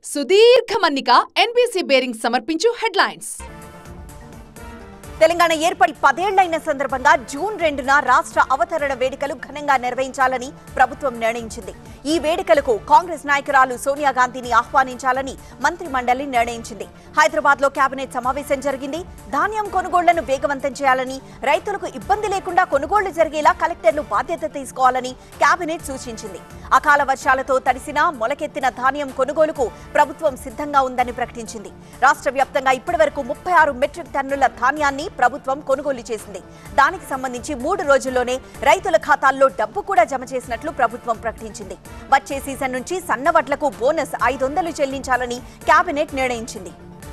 సుదీర్ఘ మన్నిక NBC bearing సమర్పించు హెడ్లైన్స్ తెలంగాణ ఏర్పడి పదేళ్లైన సందర్భంగా జూన్ రెండున రాష్ట్ర అవతరణ వేడుకలు ఘనంగా నిర్వహించాలని ప్రభుత్వం నిర్ణయించింది ఈ వేడుకలకు కాంగ్రెస్ నాయకురాలు సోనియా గాంధీని ఆహ్వానించాలని మంత్రి మండలి నిర్ణయించింది హైదరాబాద్ లో కేబినెట్ సమావేశం జరిగింది ధాన్యం కొనుగోళ్లను వేగవంతం చేయాలని రైతులకు ఇబ్బంది లేకుండా కొనుగోళ్లు జరిగేలా కలెక్టర్లు బాధ్యత తీసుకోవాలని కేబినెట్ సూచించింది అకాల వర్షాలతో తడిసిన మొలకెత్తిన ధాన్యం కొనుగోలుకు ప్రభుత్వం సిద్ధంగా ఉందని ప్రకటించింది రాష్ట్ర వ్యాప్తంగా ఇప్పటివరకు ముప్పై ఆరు మెట్రిక్ టన్నుల ధాన్యాన్ని ప్రభుత్వం కొనుగోలు చేసింది దానికి సంబంధించి మూడు రోజుల్లోనే రైతుల ఖాతాల్లో డబ్బు కూడా జమ చేసినట్లు ప్రభుత్వం ప్రకటించింది వచ్చే సీజన్ నుంచి సన్నవడ్లకు బోనస్ ఐదు వందలు చెల్లించాలని కేబినెట్ నిర్ణయించింది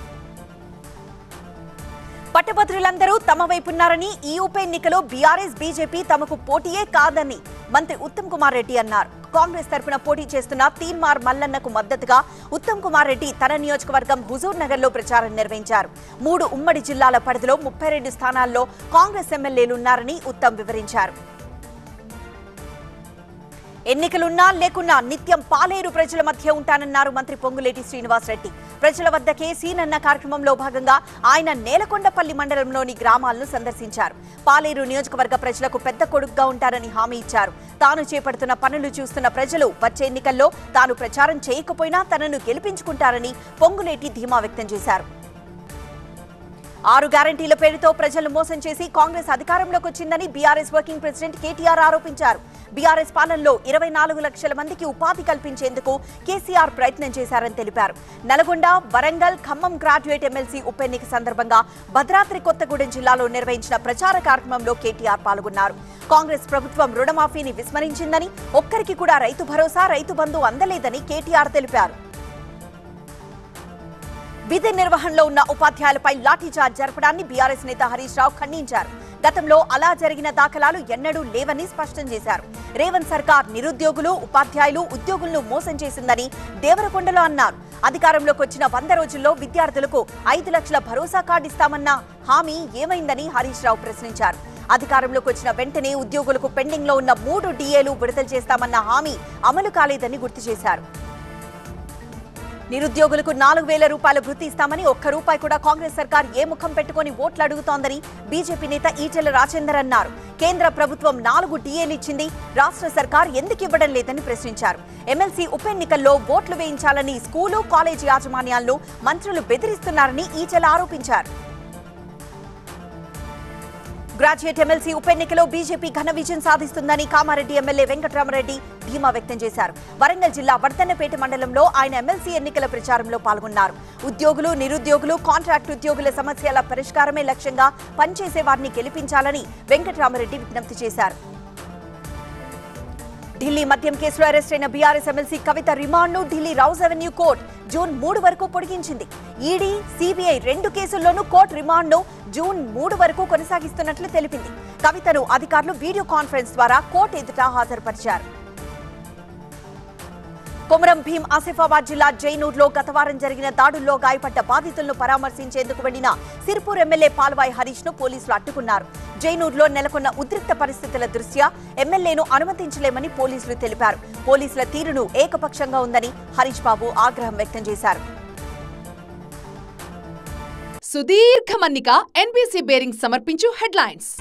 పట్టభద్రులందరూ తమ వైపున్నారని ఈ ఉప ఎన్నికలో బీఆర్ఎస్ బీజేపీ తమకు పోటీయే కాదని మంత్రి ఉత్తమ్ కుమార్ రెడ్డి అన్నారు కాంగ్రెస్ తరపున పోటీ చేస్తున్న తీన్మార్ మల్లన్నకు మద్దతుగా ఉత్తమ్ కుమార్ రెడ్డి తన నియోజకవర్గం హుజూర్ నగర్ లో ప్రచారం నిర్వహించారు మూడు ఉమ్మడి జిల్లాల పరిధిలో ముప్పై రెండు స్థానాల్లో కాంగ్రెస్ ఎమ్మెల్యేలున్నారని ఉత్తమ్ వివరించారు ఎన్నికలున్నా లేకున్నా నిత్యం పాలేరు ప్రజల మధ్య ఉంటానన్నారు మంత్రి పొంగులేటి శ్రీనివాసరెడ్డి ప్రజల వద్దకే సీనన్న కార్యక్రమంలో భాగంగా ఆయన నేలకొండపల్లి మండలంలోని గ్రామాలను సందర్శించారు పాలేరు నియోజకవర్గ ప్రజలకు పెద్ద కొడుకుగా ఉంటారని హామీ ఇచ్చారు తాను చేపడుతున్న పనులు చూస్తున్న ప్రజలు వచ్చే ఎన్నికల్లో తాను ప్రచారం చేయకపోయినా తనను గెలిపించుకుంటారని పొంగులేటి ధీమా వ్యక్తం చేశారు ఆరు గ్యారంటీల పేరుతో ప్రజలను మోసం చేసి కాంగ్రెస్ అధికారంలోకి వచ్చిందని బీఆర్ఎస్ వర్కింగ్ ప్రెసిడెంట్ కేటీఆర్ ఆరోపించారు బీఆర్ఎస్ పాలనలో ఇరవై నాలుగు లక్షల మందికి ఉపాధి కల్పించేందుకు కేసీఆర్ ప్రయత్నం చేశారని తెలిపారు నల్గొండ వరంగల్ ఖమ్మం గ్రాడ్యుయేట్ ఎమ్మెల్సీ ఉప ఎన్నిక సందర్భంగా భద్రాద్రి కొత్తగూడెం జిల్లాలో నిర్వహించిన ప్రచార కార్యక్రమంలో కేటీఆర్ పాల్గొన్నారు కాంగ్రెస్ ప్రభుత్వం రుణమాఫీని విస్మరించిందని ఒక్కరికి కూడా రైతు భరోసా రైతు బంధు అందలేదని కేటీఆర్ తెలిపారు విధి నిర్వహణలో ఉన్న ఉపాధ్యాయులపై లాఠీచార్జ్ జరపడాన్ని బీఆర్ఎస్ నేత హరీష్ రావు ఖండించారు గతంలో అలా జరిగిన దాఖలాలు ఎన్నడూ లేవని స్పష్టం చేశారు రేవంత్ సర్కార్ నిరుద్యోగులు ఉపాధ్యాయులు ఉద్యోగులను మోసం చేసిందని దేవరకొండలో అన్నారు అధికారంలోకి వచ్చిన వంద రోజుల్లో విద్యార్థులకు ఐదు లక్షల భరోసా కార్డు ఇస్తామన్న హామీ ఏమైందని హరీష్ రావు ప్రశ్నించారు అధికారంలోకి వచ్చిన వెంటనే ఉద్యోగులకు పెండింగ్ లో ఉన్న మూడు డిఏలు విడుదల చేస్తామన్న హామీ అమలు కాలేదని గుర్తు చేశారు నిరుద్యోగులకు నాలుగు వేల రూపాయల వృత్తి ఇస్తామని ఒక్క రూపాయి కూడా కాంగ్రెస్ సర్కార్ ఏ ముఖం పెట్టుకుని ఓట్లు అడుగుతోందని బీజేపీ నేత ఈటెల రాజేందర్ అన్నారు కేంద్ర ప్రభుత్వం నాలుగు డిఏలు ఇచ్చింది రాష్ట్ర సర్కార్ ఎందుకు ఇవ్వడం లేదని ప్రశ్నించారు ఎమ్మెల్సీ ఉప ఎన్నికల్లో ఓట్లు వేయించాలని స్కూలు కాలేజీ యాజమాన్యాలను మంత్రులు బెదిరిస్తున్నారని ఈటెల ఆరోపించారు గ్రాడ్యుయేట్ ఎమ్మెల్సీ ఉప ఎన్నికలో బీజేపీ ఘన విజయం సాధిస్తుందని కామారెడ్డి ఎమ్మెల్యే వెంకటరామరెడ్డి ధీమా వ్యక్తం చేశారు వరంగల్ జిల్లా వర్ధన్నపేట మండలంలో ఆయన ఎమ్మెల్సీ ఎన్నికల ప్రచారంలో పాల్గొన్నారు ఉద్యోగులు నిరుద్యోగులు కాంట్రాక్ట్ ఉద్యోగుల సమస్యల పరిష్కారమే లక్ష్యంగా పనిచేసే వారిని గెలిపించాలని వెంకటరామరెడ్డి విజ్ఞప్తి చేశారు ఢిల్లీ మద్యం కేసులో అరెస్ట్ అయిన బీఆర్ఎస్ ఎమ్మెల్సీ కవిత రిమాండ్ ను Delhi Rouse Avenue court June మూడు వరకు పొడిగించింది ఈడీ సిబిఐ రెండు కేసుల్లోనూ కోర్టు రిమాండ్ ను జూన్ మూడు వరకు కొనసాగిస్తున్నట్లు తెలిపింది కవితను అధికారులు వీడియో కాన్ఫరెన్స్ ద్వారా కోర్టు ఎదుట హాజరుపరిచారు కొమరం భీం ఆసిఫాబాద్ జిల్లా జైనూర్లో గత వారం జరిగిన దాడుల్లో గాయపడ్డ బాధితులను పరామర్శించేందుకు వెళ్లిన సిర్పూర్ ఎమ్మెల్యే పాల్వాయి హరీష్ ను పోలీసులు అడ్డుకున్నారు జైనూర్లో నెలకొన్న ఉద్రిక్త పరిస్థితుల దృష్ట్యా ఎమ్మెల్యేను అనుమతించలేమని పోలీసులు తెలిపారు పోలీసుల తీరును ఏకపక్షంగా ఉందని హరీష్ బాబు ఆగ్రహం వ్యక్తం చేశారు సుదీర్ఘ మన్నిక ఎన్బీసీ బేరింగ్ సమర్పించు హెడ్లైన్స్